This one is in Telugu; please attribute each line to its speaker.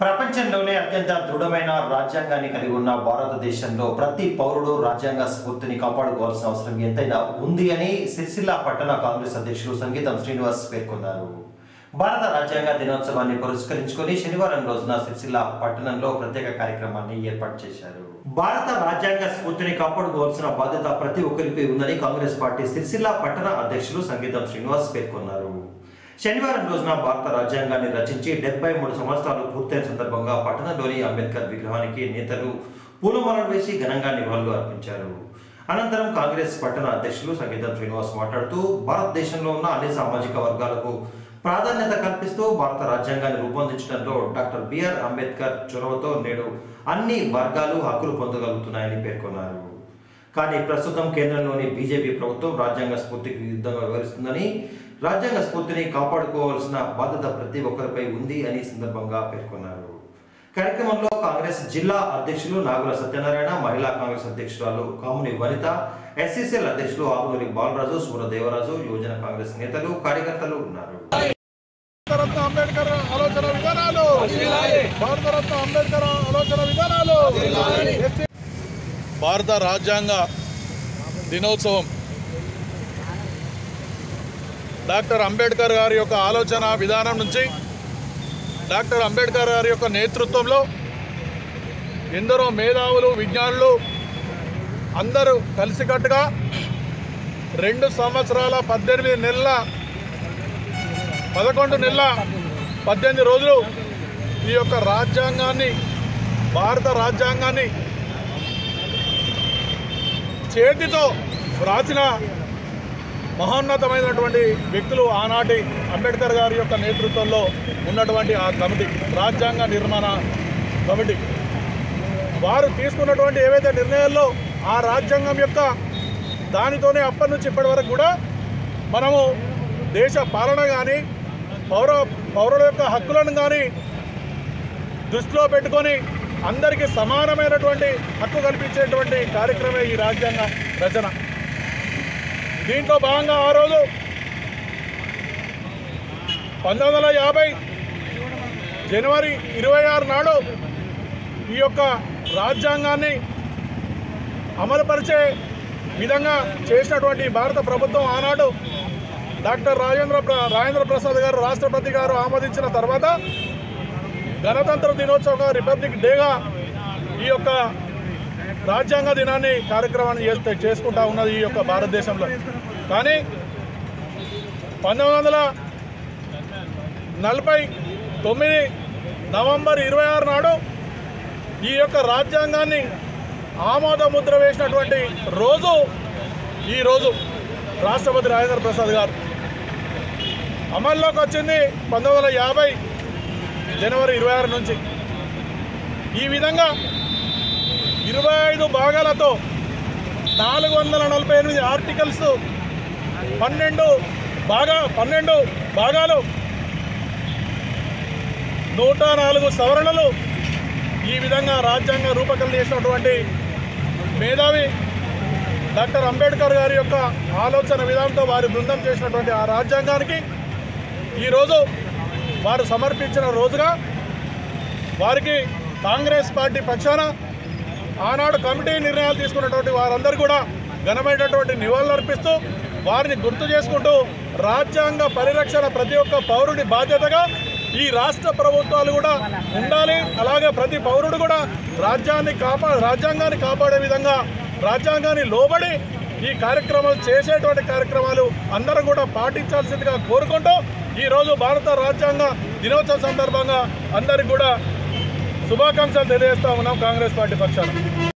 Speaker 1: ప్రపంచంలోనే అత్యంత దృఢమైన రాజ్యాంగాన్ని కలిగి ఉన్న భారతదేశంలో ప్రతి పౌరుడు రాజ్యాంగ స్ఫూర్తిని కాపాడుకోవాల్సిన అవసరం ఎంతైనా ఉంది అని సిరిసిల్ల పట్టణ కాంగ్రెస్ అధ్యక్షులు సంగీతం శ్రీనివాస్ పేర్కొన్నారు భారత రాజ్యాంగ దినోత్సవాన్ని పురస్కరించుకొని శనివారం రోజున సిరిసిల్ల పట్టణంలో ప్రత్యేక కార్యక్రమాన్ని ఏర్పాటు చేశారు భారత రాజ్యాంగ స్ఫూర్తిని కాపాడుకోవాల్సిన బాధ్యత ప్రతి ఒక్కరిపై ఉందని కాంగ్రెస్ పార్టీ సిరిసిల్ల పట్టణ అధ్యక్షులు సంగీతం శ్రీనివాస్ పేర్కొన్నారు శనివారం రోజున భారత రాజ్యాంగాన్ని రచించి డెబ్బై మూడు సంవత్సరాలు పూర్తయిన సందర్భంగా పట్టణంలోని అంబేద్కర్ విగ్రహానికి నేతలు పూలమాలలు వేసి ఘనంగా నివాళులు అర్పించారు అనంతరం కాంగ్రెస్ పట్టణ అధ్యక్షులు సంగీతం శ్రీనివాస్ మాట్లాడుతూ భారతదేశంలో ఉన్న అన్ని సామాజిక వర్గాలకు ప్రాధాన్యత కల్పిస్తూ భారత రాజ్యాంగాన్ని రూపొందించడంలో డాక్టర్ బిఆర్ అంబేద్కర్ చొరవతో నేడు అన్ని వర్గాలు హక్కులు పొందగలుగుతున్నాయని పేర్కొన్నారు కానీ ప్రస్తుతం కేంద్రంలోని బీజేపీ ప్రభుత్వం రాజ్యాంగ స్ఫూర్తికి విరుద్ధంగా వ్యవహరిస్తుందని రాజ్యాంగ స్ఫూర్తిని కాపాడుకోవాల్సిన బాధ్యత ప్రతి ఒక్కరిపై ఉంది అని ఈ సందర్భంగా పేర్కొన్నారు కార్యక్రమంలో కాంగ్రెస్ జిల్లా అధ్యక్షులు నాగుల సత్యనారాయణ మహిళా కాంగ్రెస్ అధ్యక్షురాలు కాముని వనిత ఎస్సీసీఎల్ అధ్యక్షులు ఆకునూరి బాలరాజు సూరదేవరాజు యువజన కాంగ్రెస్ నేతలు కార్యకర్తలు ఉన్నారు
Speaker 2: భారతరత్న అంబేద్కర్ ఆలోచన విధానాలు భారతరత్న అంబేద్కర్ ఆలోచన విధానాలు ఎస్సీ భారత రాజ్యాంగ దినోత్సవం డాక్టర్ అంబేద్కర్ గారి యొక్క ఆలోచన విధానం నుంచి డాక్టర్ అంబేద్కర్ గారి యొక్క నేతృత్వంలో ఎందరో మేధావులు విజ్ఞానులు అందరూ కలిసికట్టుగా రెండు సంవత్సరాల పద్దెనిమిది నెలల పదకొండు నెలల పద్దెనిమిది రోజులు ఈ యొక్క రాజ్యాంగాన్ని భారత రాజ్యాంగాన్ని చేతితో వ్రాసిన మహోన్నతమైనటువంటి వ్యక్తులు ఆనాటి అంబేద్కర్ గారి యొక్క నేతృత్వంలో ఉన్నటువంటి ఆ కమిటీ రాజ్యాంగ నిర్మాణ కమిటీ వారు తీసుకున్నటువంటి ఏవైతే నిర్ణయాల్లో ఆ రాజ్యాంగం యొక్క దానితోనే అప్పటి నుంచి ఇప్పటి వరకు కూడా మనము దేశ పాలన కానీ పౌర పౌరుల యొక్క హక్కులను కానీ దృష్టిలో పెట్టుకొని అందరికీ సమానమైనటువంటి హక్కు కల్పించేటువంటి కార్యక్రమే ఈ రాజ్యాంగ రచన దీంట్లో భాగంగా ఆ రోజు పంతొమ్మిది వందల యాభై జనవరి ఇరవై ఆరు నాడు ఈ యొక్క రాజ్యాంగాన్ని అమలుపరిచే విధంగా చేసినటువంటి భారత ప్రభుత్వం ఆనాడు డాక్టర్ రాజేంద్ర ప్ర- రాజేంద్ర ప్రసాద్ గారు రాష్ట్రపతి గారు ఆమోదించిన తర్వాత గణతంత్ర దినోత్సవంగా రిపబ్లిక్ డేగా ఈ యొక్క రాజ్యాంగ దినాన్ని కార్యక్రమాన్ని చేస్తే చేసుకుంటా ఉన్నది ఈ యొక్క భారతదేశంలో కానీ పంతొమ్మిది వందల నలభై తొమ్మిది నవంబర్ ఇరవై ఆరు నాడు ఈ యొక్క రాజ్యాంగాన్ని ఆమోద ముద్ర వేసినటువంటి రోజు ఈ రోజు రాష్ట్రపతి రాజేంద్ర ప్రసాద్ గారు అమల్లోకి వచ్చింది పంతొమ్మిది వందల యాభై జనవరి ఇరవై ఆరు నుంచి ఈ విధంగా ఇరవై ఐదు భాగాలతో నాలుగు వందల నలభై ఎనిమిది ఆర్టికల్స్ పన్నెండు భాగా పన్నెండు భాగాలు నూట నాలుగు సవరణలు ఈ విధంగా రాజ్యాంగ రూపకల్పన చేసినటువంటి మేధావి డాక్టర్ అంబేద్కర్ గారి యొక్క ఆలోచన విధానంతో వారి బృందం చేసినటువంటి ఆ రాజ్యాంగానికి ఈరోజు వారు సమర్పించిన రోజుగా వారికి కాంగ్రెస్ పార్టీ పక్షాన ఆనాడు కమిటీ నిర్ణయాలు తీసుకున్నటువంటి వారందరూ కూడా ఘనమైనటువంటి నివాళులు అర్పిస్తూ వారిని గుర్తు చేసుకుంటూ రాజ్యాంగ పరిరక్షణ ప్రతి ఒక్క పౌరుడి బాధ్యతగా ఈ రాష్ట్ర ప్రభుత్వాలు కూడా ఉండాలి అలాగే ప్రతి పౌరుడు కూడా రాజ్యాన్ని కాపా రాజ్యాంగాన్ని కాపాడే విధంగా రాజ్యాంగాన్ని లోబడి ఈ కార్యక్రమాలు చేసేటువంటి కార్యక్రమాలు అందరం కూడా పాటించాల్సిందిగా కోరుకుంటూ ఈరోజు భారత రాజ్యాంగ దినోత్సవం సందర్భంగా అందరికి కూడా శుభాకాంక్షలు తెలియజేస్తా ఉన్నాం కాంగ్రెస్ పార్టీ పక్షాన